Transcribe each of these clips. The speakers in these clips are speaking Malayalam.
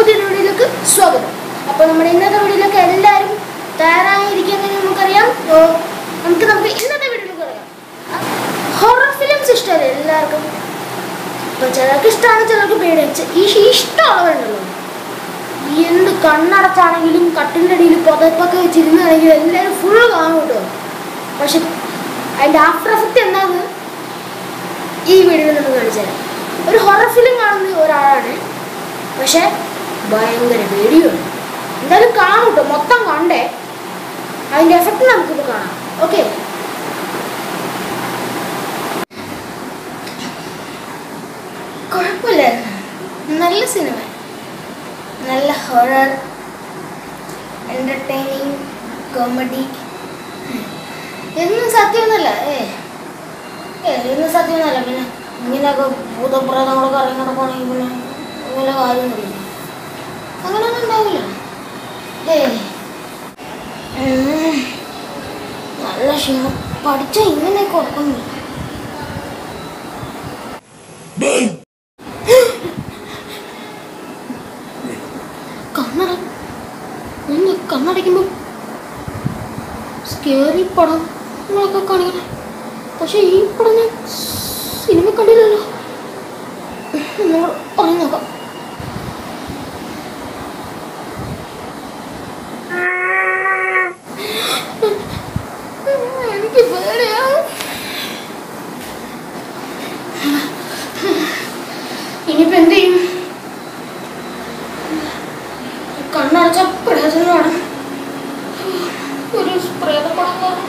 പുതിയൊരു വീഡിയോയിലേക്ക് സ്വാഗതം അപ്പോൾ നമ്മുടെ ഇന്നത്തെ വീഡിയോയിലേക്ക് എല്ലാവരും തയ്യാറായിരിക്കുന്നത് നമുക്കറിയാം ഓ, നമുക്ക് നമുക്ക് ഇന്നത്തെ വീഡിയോയിലേക്ക് അറിയാം ഹൊറർ ഫിലിംസ് ഇഷ്ടമല്ലേ എല്ലാവർക്കും ഇപ്പോൾ ചിലർക്ക് ഇഷ്ടമാണ് ചിലർക്ക് പേടിച്ച് ഈ ഇഷ്ടമുള്ളവരുണ്ടല്ലോ എന്ത് കണ്ണടച്ചാണെങ്കിലും കട്ടിൻ്റെ അടിയിൽ പുതപ്പൊക്കെ വെച്ചിരുന്നാണെങ്കിലും എല്ലാവരും ഫുൾ കാണും കേട്ടോ പക്ഷെ അതിൻ്റെ ആഫ്റ്റർ എഫക്റ്റ് എന്താന്ന് ഈ വീഡിയോയിൽ നമ്മൾ കാണിച്ചു തരാം ഒരു ഹൊറർ ഫിലിം കാണുന്ന ഒരാളാണ് പക്ഷെ ഭയങ്കര പേടിയുണ്ട് എന്തായാലും കാണും കേട്ടോ മൊത്തം കണ്ടേ അതിൻ്റെ എഫക്റ്റ് നമുക്കിപ്പോൾ കാണാം ഓക്കെ കുഴപ്പമില്ലായിരുന്നു നല്ല സിനിമ നല്ല ഹൊറർ എൻ്റർടൈനിങ് കോമഡി എന്നും സത്യമൊന്നുമല്ല ഏ ഏ എന്നും സത്യമൊന്നുമല്ല പിന്നെ ഇങ്ങനെയൊക്കെ ഭൂതപ്രേതങ്ങളൊക്കെ ഇറങ്ങി നടക്കുകയാണെങ്കിൽ പിന്നെ ഇങ്ങനെ കാര്യമൊന്നുമില്ല അങ്ങനെയൊന്നും ഉണ്ടാവില്ല ഏ ഉം. നല്ല ക്ഷീണം പഠിച്ച ഇങ്ങനെയൊക്കെ ഉറക്കുന്നില്ല കണ്ണട ഒന്ന് കണ്ണടയ്ക്കുമ്പോൾ സ്കേറി പടം നമ്മളൊക്കെ കാണിക്കണം പക്ഷെ ഈ പടം ഞാൻ സിനിമ കണ്ടില്ലല്ലോ നമ്മൾ പറഞ്ഞു നോക്കാം എനിക്ക് പേടിയാണ് ഇനിയിപ്പോ എന്ത് ചെയ്യും കണ്ണടച്ച പ്രയോജനമാണ് ഒരു പ്രേതപ്പടം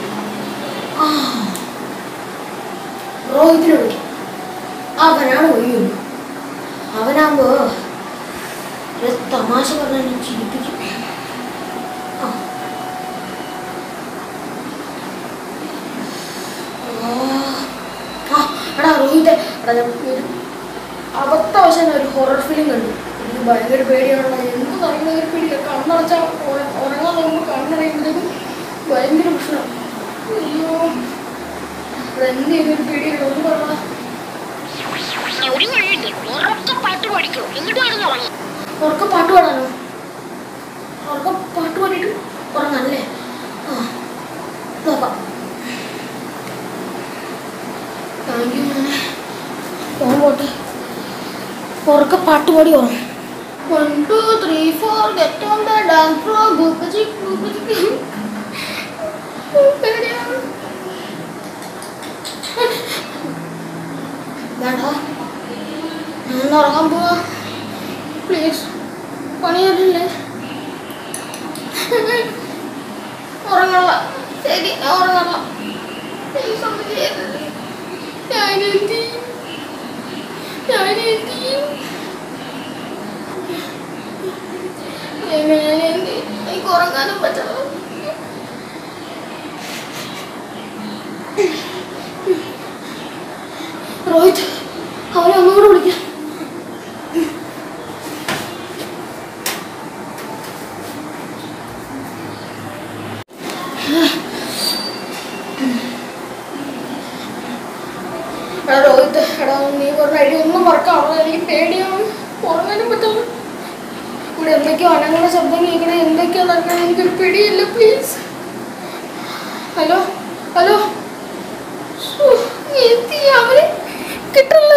റോഹിത്തിനെ വിളിക്കും അവനാണ് ഒഴിയുള്ളൂ അവനാകുമ്പോ ഒരു തമാശ പറഞ്ഞ ചിരിപ്പിക്കും ആ. ആ. ആ, എടാ രോഹിത്തെ എടാ ഞാൻ ഒരു അബദ്ധവശാൽ ഒരു ഹൊറർ ഫിലിം കണ്ടു എനിക്ക് ഭയങ്കര പേടിയാണല്ലോ എന്ത് ഭയങ്കര പേടിയാണ് കണ്ണടച്ചാൽ ഉറങ്ങാൻ നോക്കുമ്പോൾ കണ്ണടയുമ്പോഴത്തേക്കും ഭയങ്കര പ്രശ്നം അയ്യോ ഇവിടെ എന്ത് ചെയ്തൊരു പേടിയാണ് ഒന്ന് പറഞ്ഞാ ഒരു വഴിയുണ്ട് ഉറക്ക പാട്ട് പഠിക്കൂ എന്നിട്ട് കിടന്ന് ഉറങ്ങും ഉറക്ക പാട്ട് പാടാനോ ഉറക്ക പാട്ട് പാടിയിട്ട് ഉറങ്ങാനല്ലേ ആ നോക്കാം താങ്ക് യു മോനെ ഫോൺ പോട്ടെ ഉറക്ക പാട്ട് പാടി ഉറങ്ങും one two three four get on the dance floor ബുക്കച്ചി ബുക്കച്ചി പേടിയാണ് വേണ്ട ഞാൻ ഉറങ്ങാൻ പോവാ പ്ലീസ് പണിയാറില്ലേ ഉറങ്ങല്ല ശരി ഞാൻ ഉറങ്ങല്ല പ്ലീസ് ഒന്ന് ചെയ്യരുത് ഞാൻ എന്ത് ചെയ്യും ഞാൻ എന്ത് ചെയ്യും ഞാൻ എന്ത് ചെയ്യും? എനിക്ക് ഉറങ്ങാനും പറ്റില്ല രോഹിത് അവനെ ഒന്നുകൂടെ വിളിക്കാം എടാ രോഹിത് എടാ നീ പറഞ്ഞ ഐഡിയ ഒന്നും വർക്കാണോ എനിക്ക് പേടിയാണ് ഉറങ്ങാനും പറ്റില്ല ഇവിടെ എന്തൊക്കെയോ അനങ്ങളുടെ ശബ്ദം കേൾക്കണേ എന്തൊക്കെയോ നടക്കണേ എനിക്കൊരു പിടിയില്ല പ്ലീസ് ഹലോ ഹലോ ശ്ശോ, എന്ത് ചെയ്യാ അവന് കിട്ടുള്ളത്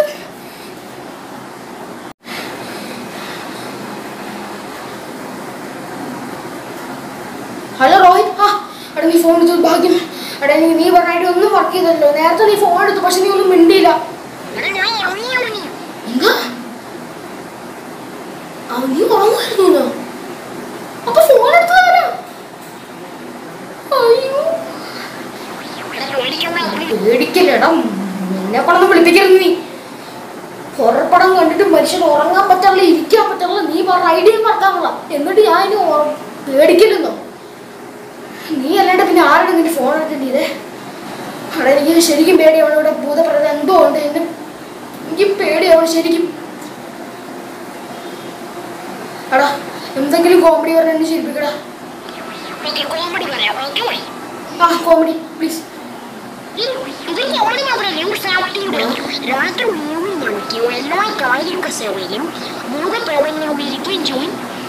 ഹലോ രോഹിത് ആ എടാ നീ ഫോൺ എടുത്തു ഭാഗ്യം എടാ നീ നീ പറഞ്ഞായിട്ട് ഒന്നും വർക്ക് ചെയ്തല്ലോ നേരത്തെ നീ ഫോൺ എടുത്തു പക്ഷെ നീ ഒന്നും മിണ്ടിയില്ല എടാ ഞാൻ ഉറങ്ങിയാണ് നീ എന്താ അവൻ നീ ഉറങ്ങുമായിരുന്നോ അപ്പൊ ഫോൺ എടുത്തു തരാം അയ്യോ എടാ പേടിക്കണ്ട പേടിക്കല്ലേടാ എന്നെ പടം വിളിപ്പിക്കരുത് നീ ഹൊറർ പടം കണ്ടിട്ട് മനുഷ്യൻ ഉറങ്ങാൻ പറ്റില്ല ഇരിക്കാൻ പറ്റില്ല നീ പറഞ്ഞ ഐഡിയ മറക്കാനുള്ള എന്നിട്ട് ഞാൻ ഇനി ഉറ- പേടിക്കില്ലെന്നോ നീ അല്ലാണ്ട് പിന്നെ ആരുടെ നിന്റെ ഫോൺ എടുത്തിട്ട് ഇതേ അവിടെ എനിക്ക് ശരിക്കും പേടിയാണ് ഇവിടെ ഭൂതപ്രത എന്തോ ഉണ്ട് എന്നെ എനിക്ക് പേടിയാവും ശരിക്കും എടാ എന്തെങ്കിലും കോമഡി പറഞ്ഞ എന്നെ ശരിപ്പിക്കടാ ഓക്കെ കോമഡി പറയാം ഓക്കെ ആ കോമഡി പ്ലീസ് ഇത് കോമഡി മാത്രമല്ല ഒരു ഫാക്ടിയുണ്ട് രാത്രി മൂന്ന് മണിക്ക് എല്ലാ കായിക കസേരയിലും മൂന്ന് പ്രവണങ്ങൾ ഇരിക്കുകയും ചെയ്യും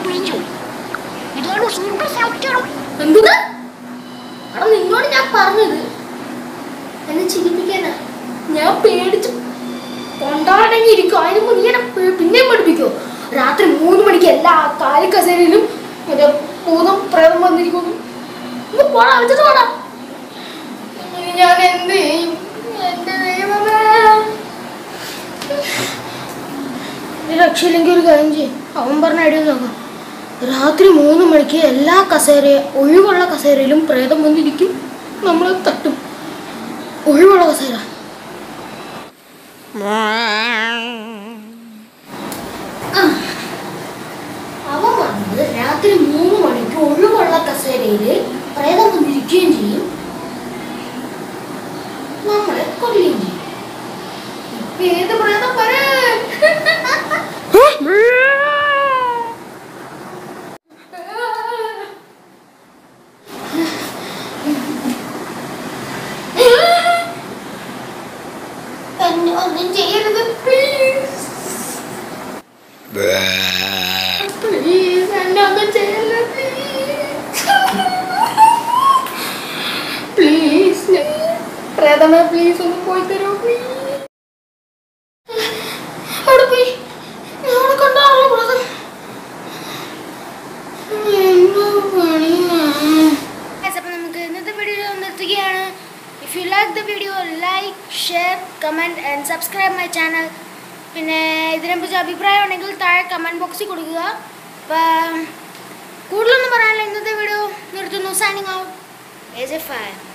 വിളിച്ചു ഇതാണ് സൂപ്പർ ഫാക്ടർ എന്തുക എടാ നിന്നോട് ഞാൻ പറഞ്ഞത് എന്നെ ചിരിപ്പിക്കാനാ ഞാൻ പേടിച്ചു കൊണ്ടാടങ്ങിയിരിക്കും അതിന് മുന്നേ ഇങ്ങനെ പേ- പിന്നെയും പഠിപ്പിക്കോ രാത്രി മൂന്ന് മണിക്ക് എല്ലാ കാലി കസേരയിലും മറ്റേ ഭൂതം പ്രേതം വന്നിരിക്കുന്നു ഒന്ന് പോടാ വെച്ചിട്ട് പോടാ ഇനി ഞാൻ എന്ത് ചെയ്യും എന്റെ ദൈവമേ ഇനി രക്ഷയില്ലെങ്കിൽ ഒരു കാര്യം ചെയ്യും അവൻ പറഞ്ഞ ഐഡിയ നോക്കാം രാത്രി മൂന്ന് മണിക്ക് എല്ലാ കസേര ഒഴിവുള്ള കസേരയിലും പ്രേതം വന്നിരിക്കും നമ്മൾ തട്ടും ഒഴിവുള്ള കസേര ആ. അവൻ വന്നത് രാത്രി മൂന്ന് മണിക്ക് ഒഴിവുള്ള കസേരയിൽ പ്രേതം വന്നിരിക്കുകയും ചെയ്യും നമ്മളെ കൊല്ലുകയും ചെയ്യും ഇപ്പൊ ഏത് പ്രേതം വരാൻ എന്നെ ഒന്നും ചെയ്യരുത് പ്ലീസ് പ്ലീസ് എന്നെ ഒന്നും ചെയ്യരുത് പ്ലീസ് പ്രേതമേ പ്ലീസ് ഒന്ന് പോയി തരൂ പ്ലീസ് അവിടെ പോയി അവിടെ കണ്ടാണല്ലോ പ്രേതം എന്തോ പണിയാ അപ്പോൾ നമുക്ക് ഇന്നത്തെ വീഡിയോ നിർത്തുകയാണ് if you like the video like share comment and subscribe my channel പിന്നെ ഇതിനെക്കുറിച്ച് അഭിപ്രായം ഉണ്ടെങ്കിൽ താഴെ കമൻറ്റ് ബോക്സിൽ കൊടുക്കുക അപ്പം കൂടുതലൊന്നും പറയാനില്ല ഇന്നത്തെ വീഡിയോ നിർത്തുന്നു signing out age A five